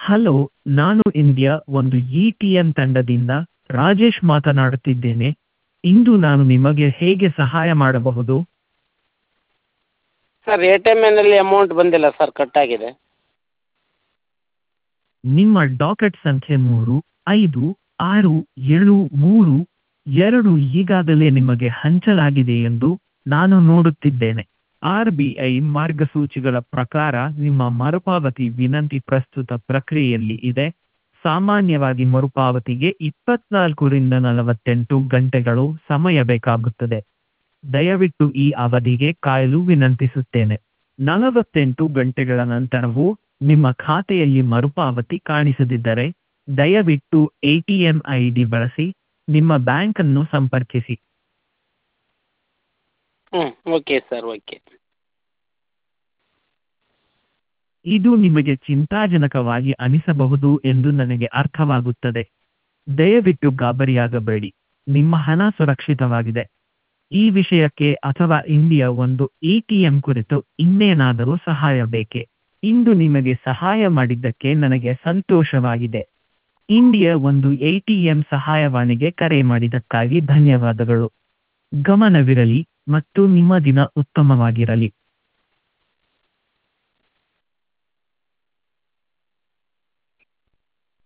hello ನಾನು India ಒಂದು E T M ತಂಡದಿಂದ ರಾಜೇಶ್ ಮಾತನಾಡುತ್ತಿದ್ದೇನೆ ಇಂದು ನಾನು ನಿಮಗೆ ಹೇಗೆ ಸಹಾಯ ಮಾಡಬಹುದು ಸರ್ ಎ ಟಿ ಎಮ್ಮಿನಲ್ಲಿ ಅಮೌಂಟ್ ಬಂದಿಲ್ಲ ಸರ್ ಕಟ್ಟಾಗಿದೆ ನಿಮ್ಮ ಡಾಕೆಟ್ ಸಂಖ್ಯೆ ಮೂರು ಐದು ಆರು ಏಳು ಮೂರು ಎರಡು ಈಗಾಗಲೇ ನಿಮಗೆ ಹಂಚಲಾಗಿದೆ ಎಂದು ನಾನು ನೋಡುತ್ತಿದ್ದೇನೆ ಆರ್ ಬಿ ಐ ಮಾರ್ಗಸೂಚಿಗಳ ಪ್ರಕಾರ ನಿಮ್ಮ ಮರುಪಾವತಿ ವಿನಂತಿ ಪ್ರಸ್ತುತ ಪ್ರಕ್ರಿಯೆಯಲ್ಲಿ ಇದೆ ಸಾಮಾನ್ಯವಾಗಿ ಮರುಪಾವತಿಗೆ ಇಪ್ಪತ್ನಾಲ್ಕರಿಂದ ನಲವತ್ತೆಂಟು ಗಂಟೆಗಳು ಸಮಯ ಬೇಕಾಗುತ್ತದೆ ದಯವಿಟ್ಟು ಈ ಅವಧಿಗೆ ಕಾಯಲು ವಿನಂತಿಸುತ್ತೇನೆ ನಲವತ್ತೆಂಟು ಗಂಟೆಗಳ ನಂತರವೂ ನಿಮ್ಮ ಖಾತೆಯಲ್ಲಿ ಮರುಪಾವತಿ ಕಾಣಿಸದಿದ್ದರೆ ದಯವಿಟ್ಟು A T M I D ಬಳಸಿ ನಿಮ್ಮ ಬ್ಯಾಂಕನ್ನು ಸಂಪರ್ಕಿಸಿ ಹ್ಞೂ ಓಕೆ ಸರ್ ಓಕೆ ಇದು ನಿಮಗೆ ಚಿಂತಾಜನಕವಾಗಿ ಅನಿಸಬಹುದು ಎಂದು ನನಗೆ ಅರ್ಥವಾಗುತ್ತದೆ ದಯವಿಟ್ಟು ಗಾಬರಿಯಾಗಬೇಡಿ ನಿಮ್ಮ ಹಣ ಸುರಕ್ಷಿತವಾಗಿದೆ ಈ ವಿಷಯಕ್ಕೆ ಅಥವಾ ಇಂಡಿಯಾ ಒಂದು ಎ ಟಿ ಎಂ ಕುರಿತು ಇನ್ನೇನಾದರೂ ಸಹಾಯ ಬೇಕೇ ಇಂದು ನಿಮಗೆ ಸಹಾಯ ಮಾಡಿದ್ದಕ್ಕೆ ನನಗೆ ಸಂತೋಷವಾಗಿದೆ ಇಂಡಿಯಾ ಒಂದು ಎ ಟಿ ಎಂ ಸಹಾಯವಾಣಿಗೆ ಕರೆ ಮಾಡಿದ್ದಕ್ಕಾಗಿ ಧನ್ಯವಾದಗಳು ಗಮನವಿರಲಿ ಮತ್ತು ನಿಮ್ಮ ದಿನ ಉತ್ತಮವಾಗಿರಲಿ